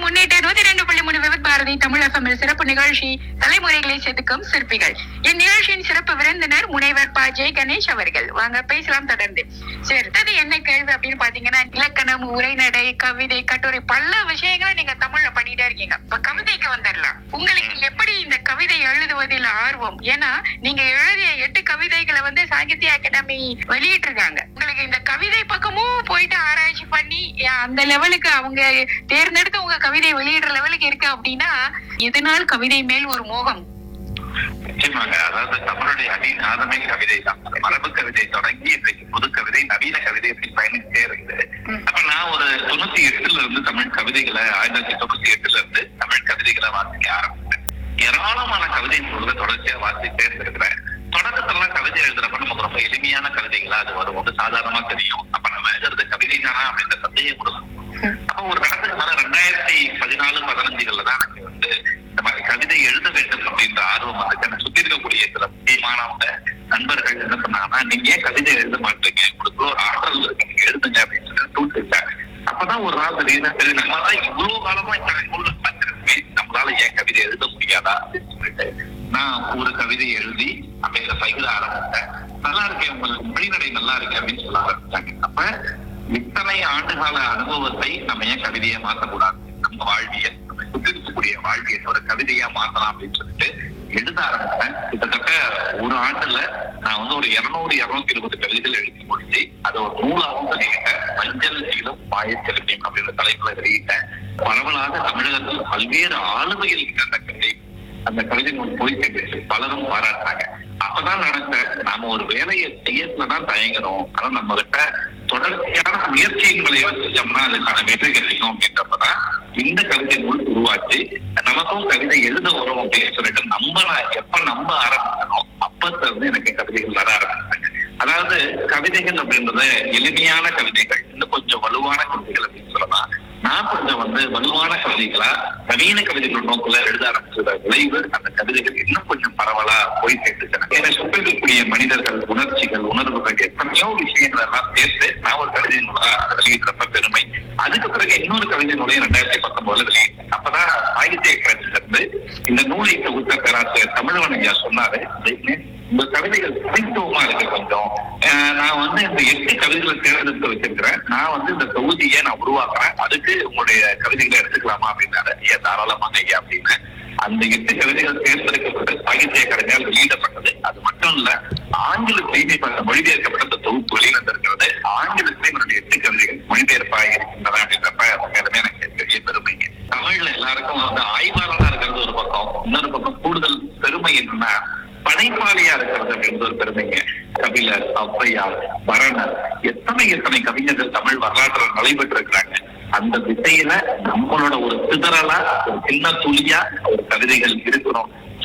முன்னேற்ற நூத்தி ரெண்டு புள்ளி மூணு விபத் பாரதி தமிழ் எஃப்எம் சிறப்பு நிகழ்ச்சி தலைமுறைகளை செதுக்கும் சிற்பிகள் இந்நிகழ்ச்சியின் சிறப்பு விருந்தினர் முனைவர் ப ஜெய் கணேஷ் அவர்கள் வாங்க பேசலாம் தொடர்ந்து சரி அடுத்தது என்ன கேள்வி அப்படின்னு பாத்தீங்கன்னா இலக்கணம் உரைநடை கவிதை கட்டுரை பல விஷயங்களை நீங்க தமிழ்ல பண்ணிட்டே இருக்கீங்க இப்ப கவிதைக்கு வந்துடலாம் உங்களுக்கு எப்படி இந்த கவிதை எழுதுவதில் ஆர்வம் ஏன்னா நீங்க எழுதிய எட்டு கவிதைகளை வந்து சாகித்ய அகாடமி வெளியிட்டு இருக்காங்க உங்களுக்கு இந்த கவிதை பக்கமும் போயிட்டு ஆராய்ச்சி பண்ணி அஹ், அந்த லெவலுக்கு அவங்க தேர்ந்தெடுத்து உங்க கவிதை வெளியிடுற லெவலுக்கு இருக்கு அப்படின்னா இதனால் கவிதை மேல் ஒரு மோகம் நிச்சயமாக அதாவது தமிழுடைய அடிநாதமே கவிதை தான் மரபு கவிதை தொடங்கி இன்றைக்கு புது கவிதை நவீன கவிதை அப்படி பயணிச்சே இருக்குது ம். அப்ப நான் ஒரு தொண்ணூத்தி எட்டுல இருந்து தமிழ் கவிதைகளை ஆயிரத்தி தொள்ளாயிரத்தி தொண்ணூத்தி எட்டுல இருந்து தமிழ் கவிதைகளை வாசிக்க ஆரம்பிச்சேன் ஏராளமான கவிதை நூல்களை தொடர்ச்சியா வாசிட்டே இருந்திருக்கிறேன் தொடக்கத்துல கவிதை எழுதுறப்ப நமக்கு ரொம்ப எளிமையான கவிதைகளா அது வரும் வந்து சாதாரணமா தெரியும் அப்ப நம்ம எழுதுறது கவிதை தானா அப்படின்ற சந்தேகம் கொடுக்கும் அப்ப ஒரு கட்டத்துக்கு மேல ரெண்டாயிரத்தி பதினாலு பதினஞ்சுகள்ல தான் எனக்கு வந்து இந்த மாதிரி கவிதை எழுத வேண்டும் அப்படின்ற ஆர்வம் வந்து எனக்கு சுத்தி இருக்கக்கூடிய சில முக்கியமானவங்க நண்பர்கள் என்ன சொன்னாங்கன்னா நீங்க ஏன் கவிதை எழுத மாட்டீங்க உங்களுக்கு ஒரு ஆற்றல் இருக்கு நீங்க எழுதுங்க அப்படின்னு சொல்லி தூண்டிட்டாங்க அப்பதான் ஒரு நாள் தெரியுது சரி நம்மளால இவ்வளவு காலமா இந்த நூல்ல பார்த்திருக்கோமே நம்மளால ஏன் கவிதை எழுத முடியாதா அப்படின்னு சொல்லிட்டு நான் ஒரு கவிதை எழுதி அப்படிங்கிற பகிர ஆரம்பிச்சேன் நல்லா இருக்கேன் உங்களுக்கு மொழிநடை நல்லா இருக்கு அப்படின்னு சொல்ல ஆரம்பிச்சாங்க அப்ப இத்தனை ஆண்டுகால அனுபவத்தை நம்ம ஏன் கவிதையா மாத்தக்கூடாது நம்ம வாழ்வியல் நம்ம சுத்தி இருக்கக்கூடிய வாழ்வியல் ஒரு கவிதையா மாத்தலாம் அப்படின்னு சொல்லிட்டு எழுத ஆரம்பிச்சேன் கிட்டத்தட்ட ஒரு ஆண்டுல நான் வந்து ஒரு இருநூறு இருநூத்தி இருபது கவிதைகள் எழுதி முடிச்சு அதை ஒரு நூலாகவும் வெளியிட்டேன் மஞ்சள் நீளம் பாயச்செலுமியம் அப்படின்ற தலைப்புல வெளியிட்டேன் பரவலாக தமிழகத்தில் பல்வேறு ஆளுமையில் இருக்க அந்த கவிதை அந்த கவிதை நூல் போய் சேர்ந்துச்சு பலரும் பாராட்டினாங்க அப்பதான் நடந்த நாம ஒரு வேலையை செய்யறதுலதான் தயங்குறோம் ஆனா நம்ம கிட்ட தொடர்ச்சியான முயற்சியின் விளைவை செஞ்சோம்னா அதுக்கான வெற்றி கிடைக்கும் அப்படின்றப்பதான் இந்த கவிதை நூல் உருவாச்சு நமக்கும் கவிதை எழுத வரும் அப்படின்னு சொல்லிட்டு நம்ம நான் எப்ப நம்ப ஆரம்பிச்சனோ அப்பத்துல இருந்து எனக்கு கவிதைகள் வர ஆரம்பிச்சாங்க அதாவது கவிதைகள் அப்படின்றது எளிமையான கவிதைகள் இன்னும் கொஞ்சம் வலுவான கவிதைகள் அப்படின்னு சொல்லலாம் நான் கொஞ்சம் வந்து வலுவான கவிதைகளா நவீன கவிதைகள் நோக்குல எழுத ஆரம்பிச்சத விளைவு அந்த கவிதைகள் இன்னும் கொஞ்சம் பரவலா போய் சேர்த்துச்சேன் என்னை சுற்றி இருக்கக்கூடிய மனிதர்கள் உணர்ச்சிகள் உணர்வுகள் எத்தனையோ விஷயங்கள் எல்லாம் சேர்த்து நான் ஒரு கவிதை நூலா அதை வெளியிடுறப்ப பெருமை அதுக்கு பிறகு இன்னொரு கவிதை நூலையும் ரெண்டாயிரத்தி பத்தொன்பதுல வெளியிட்டேன் அப்பதான் சாகித்ய அகாடமில இருந்து இந்த நூலை தொகுத்த பேராசிரியர் தமிழவன் ஐயா சொன்னாரு உங்க கவிதைகள் தனித்துவமா இருக்கு கொஞ்சம் அஹ் நான் வந்து இந்த எட்டு கவிதைகளை தேர்ந்தெடுத்து வச்சிருக்கிறேன் நான் வந்து இந்த தொகுதியை நான் உருவாக்குறேன் அதுக்கு உங்களுடைய கவிதைகளை எடுத்துக்கலாமா அப்படின்னாரு ஐயா தாராளமாக ஐயா அப்படின்னு அந்த எட்டு கவிதைகள் தேர்ந்தெடுக்கப்பட்டு சாகித்ய அகாடமியால் வெளியிடப்பட்டது அது மட்டும் இல்ல ஆங்கிலத்திலேயே இப்ப மொழிபெயர்க்கப்பட்ட அந்த தொகுப்பு வெளியிட்டிருக்கிறது ஆங்கிலத்திலேயே என்னுடைய எட்டு கவிதைகள் மொழிபெயர்ப்பாக இருக்கின்றன அப்படின்றப்ப உண்மையிலுமே எனக்கு பெரிய பெருமைங்க தமிழ்ல எல்லாருக்கும் வந்து ஆய்வாளனா இருக்கிறது ஒரு பக்கம் இன்னொரு பக்கம் கூடுதல் பெருமை என்னன்னா படைப்பாளியா இருக்கிறது அப்படின்றது ஒரு பெருமைங்க கபிலர் ஔவையார் பரணர் எத்தனை எத்தனை கவிஞர்கள் தமிழ் வரலாற்றில் நடைபெற்று இருக்கிறாங்க அந்த திசையில நம்மளோட ஒரு சிதறலா ஒரு சின்ன துளியா ஒரு கவிதைகள் இருக்கணும்